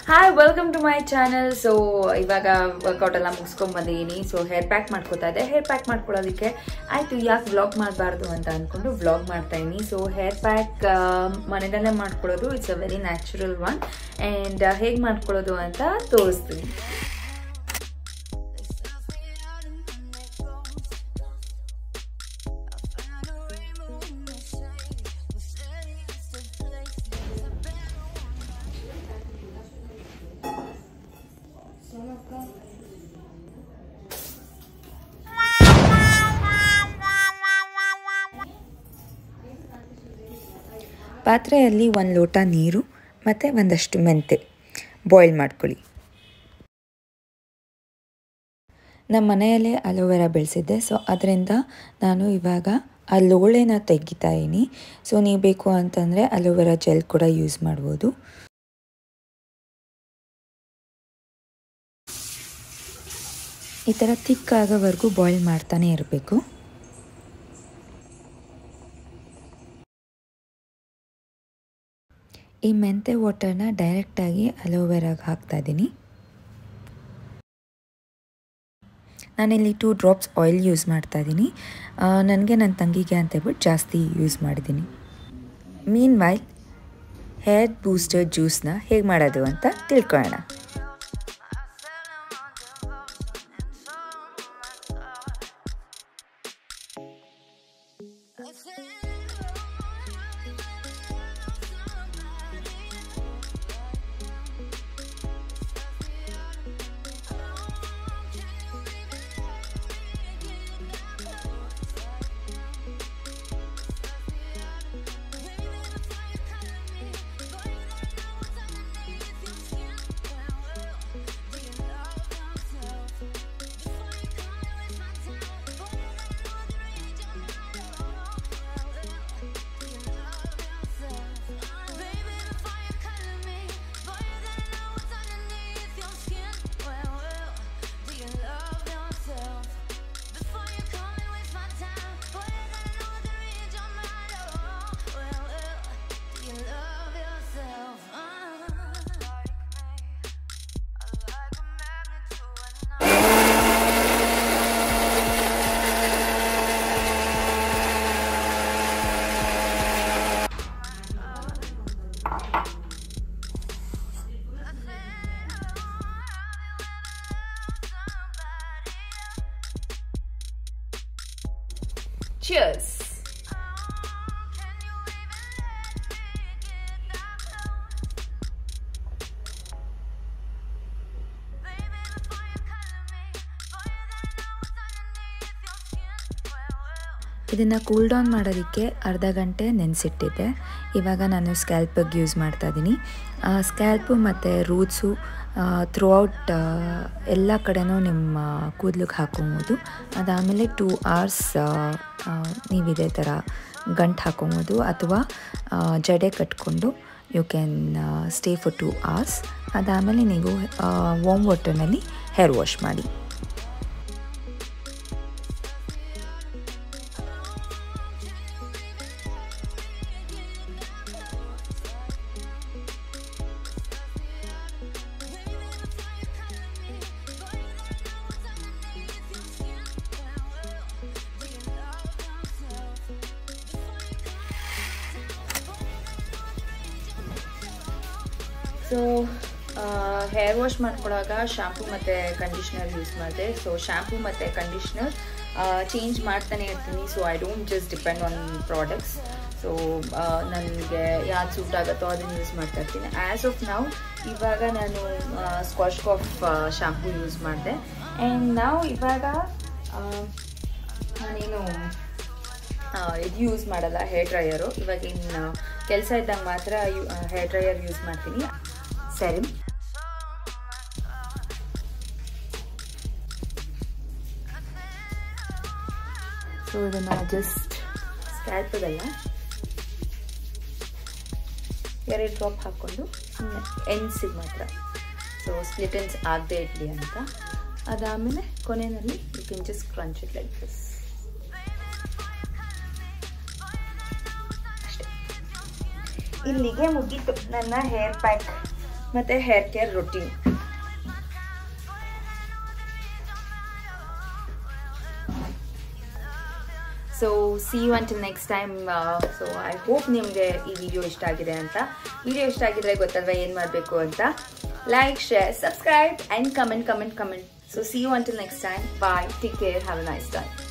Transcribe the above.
Hi welcome to my channel so ಇವಾಗ workout ಎಲ್ಲ ಮುಗಿಸ್ಕೊಂಡ್ ಬಂದಿದ್ದೀನಿ ಸೊ ಹೇರ್ ಪ್ಯಾಕ್ ಮಾಡ್ಕೋತಾ ಇದ್ದೆ ಹೇರ್ ಪ್ಯಾಕ್ ಮಾಡ್ಕೊಳ್ಳೋದಕ್ಕೆ ಆಯಿತು ಯಾಕೆ ವ್ಲಾಗ್ ಮಾಡಬಾರ್ದು ಅಂತ ಅಂದ್ಕೊಂಡು ವ್ಲಾಗ್ ಮಾಡ್ತಾ ಇದ್ದೀನಿ ಸೊ ಹೇರ್ ಪ್ಯಾಕ್ ಮನೆಯಲ್ಲೇ ಮಾಡ್ಕೊಳ್ಳೋದು it's a very natural one and ಹೇಗೆ ಮಾಡ್ಕೊಳ್ಳೋದು ಅಂತ ತೋರಿಸ್ತೀನಿ ಪಾತ್ರೆಯಲ್ಲಿ ಒಂದು ಲೋಟ ನೀರು ಮತ್ತು ಒಂದಷ್ಟು ಮೆಂತೆ ಬಾಯ್ಲ್ ಮಾಡ್ಕೊಳ್ಳಿ ನಮ್ಮ ಮನೆಯಲ್ಲೇ ಅಲೋವೆರಾ ಬೆಳೆಸಿದ್ದೆ ಸೊ ಅದರಿಂದ ನಾನು ಇವಾಗ ಆ ಲೋಳೆನ ತೆಗಿತಾ ಇದ್ದೀನಿ ಸೊ ನೀವು ಬೇಕು ಅಂತಂದರೆ ಅಲೋವೆರಾ ಜೆಲ್ ಕೂಡ ಯೂಸ್ ಮಾಡ್ಬೋದು ಈ ಥರ ಥಿಕ್ ಆಗೋವರೆಗೂ ಬಾಯ್ಲ್ ಮಾಡ್ತಾನೆ ಇರಬೇಕು ಈ ಮೆಂತೆ ವಾಟರ್ನ ಡೈರೆಕ್ಟಾಗಿ ಅಲೋವೆರಾಗೆ ಹಾಕ್ತಾ ಇದ್ದೀನಿ ನಾನಿಲ್ಲಿ ಟೂ ಡ್ರಾಪ್ಸ್ ಆಯಿಲ್ ಯೂಸ್ ಮಾಡ್ತಾ ಇದ್ದೀನಿ ನನಗೆ ನನ್ನ ತಂಗಿಗೆ ಅಂತ ಹೇಳ್ಬಿಟ್ಟು ಜಾಸ್ತಿ ಯೂಸ್ ಮಾಡಿದ್ದೀನಿ ಮೀನ್ ವೈಲ್ ಹೇರ್ ಬೂಸ್ಟರ್ ಜ್ಯೂಸ್ನ ಹೇಗೆ ಮಾಡೋದು ಅಂತ ತಿಳ್ಕೊಳ್ಳೋಣ Cheers! ಇದನ್ನು ಕೂಲ್ ಡೌನ್ ಮಾಡೋದಕ್ಕೆ ಅರ್ಧ ಗಂಟೆ ನೆನೆಸಿಟ್ಟಿದ್ದೆ ಇವಾಗ ನಾನು ಸ್ಕ್ಯಾಲ್ಪಿಗೆ ಯೂಸ್ ಮಾಡ್ತಾ ಇದ್ದೀನಿ ಸ್ಕ್ಯಾಲ್ಪು ಮತ್ತು ರೂಟ್ಸು ಥ್ರೂ ಔಟ್ ಎಲ್ಲ ಕಡೆನೂ ನಿಮ್ಮ ಕೂದಲಿಗೆ ಹಾಕೊಬೋದು ಅದಾದಮೇಲೆ ಟೂ ಅವರ್ಸ್ ನೀವು ಇದೇ ಥರ ಗಂಟು ಹಾಕೊಬೋದು ಅಥವಾ ಜಡೆ ಕಟ್ಕೊಂಡು you can stay for two hours ಅದಾದಮೇಲೆ ನೀವು ವಾಮ್ ವಾಟರ್ನಲ್ಲಿ ಹೇರ್ ವಾಶ್ ಮಾಡಿ ಸೊ ಹೇರ್ ವಾಶ್ ಮಾಡ್ಕೊಳ್ಳೋವಾಗ ಶಾಂಪೂ ಮತ್ತು ಕಂಡೀಷ್ನರ್ ಯೂಸ್ ಮಾಡಿದೆ ಸೊ ಶಾಂಪೂ ಮತ್ತು ಕಂಡೀಷ್ನರ್ ಚೇಂಜ್ ಮಾಡ್ತಾನೆ ಇರ್ತೀನಿ so I don't just depend on products so ನನಗೆ ಯಾವ್ದು ಸೂಟ್ ಆಗುತ್ತೋ ಅದನ್ನು ಯೂಸ್ ಮಾಡ್ತಾ ಇರ್ತೀನಿ ಆ್ಯಸ್ ಆಫ್ ನಾವು ಇವಾಗ ನಾನು ಸ್ಕಾಚ್ ಕಾಫ್ ಶಾಂಪೂ ಯೂಸ್ ಮಾಡಿದೆ ಆ್ಯಂಡ್ ನಾವು ಇವಾಗ ನಾನೇನು ಇದು ಯೂಸ್ ಮಾಡಲ್ಲ ಹೇರ್ ಡ್ರೈಯರು ಇವಾಗ ಇನ್ನು ಕೆಲಸ ಇದ್ದಾಗ ಮಾತ್ರ ಯು ಹೇರ್ ಡ್ರೈಯರ್ ಯೂಸ್ ಮಾಡ್ತೀನಿ ಸರಿ ಸೊ ಇದನ್ನು ಜಸ್ಟ್ ಸ್ಕ್ಯಾಲ್ಪದಲ್ಲ ಎರಡು ಡ್ರಾಪ್ ಹಾಕ್ಕೊಂಡು ಎನ್ಸಿಗೆ ಮಾತ್ರ ಸೊ ಸ್ಪ್ಲಿಟನ್ಸ್ ಆಗದೆ ಇರಲಿ ಅಂತ ಅದಾದಮೇಲೆ ಕೊನೆಯಲ್ಲಿ you can just crunch it like this ಇಲ್ಲಿಗೆ ಮುಗೀತು ನನ್ನ ಹೇರ್ ಪ್ಯಾಕ್ ಮತ್ತು hair care routine so see you until next time so I hope ನಿಮಗೆ ಈ ವಿಡಿಯೋ ಇಷ್ಟ ಆಗಿದೆ ಅಂತ ವಿಡಿಯೋ ಇಷ್ಟ ಆಗಿದ್ರೆ ಗೊತ್ತಲ್ವಾ ಏನು ಮಾಡಬೇಕು ಅಂತ like share subscribe and comment comment comment so see you until next time bye take care have a nice time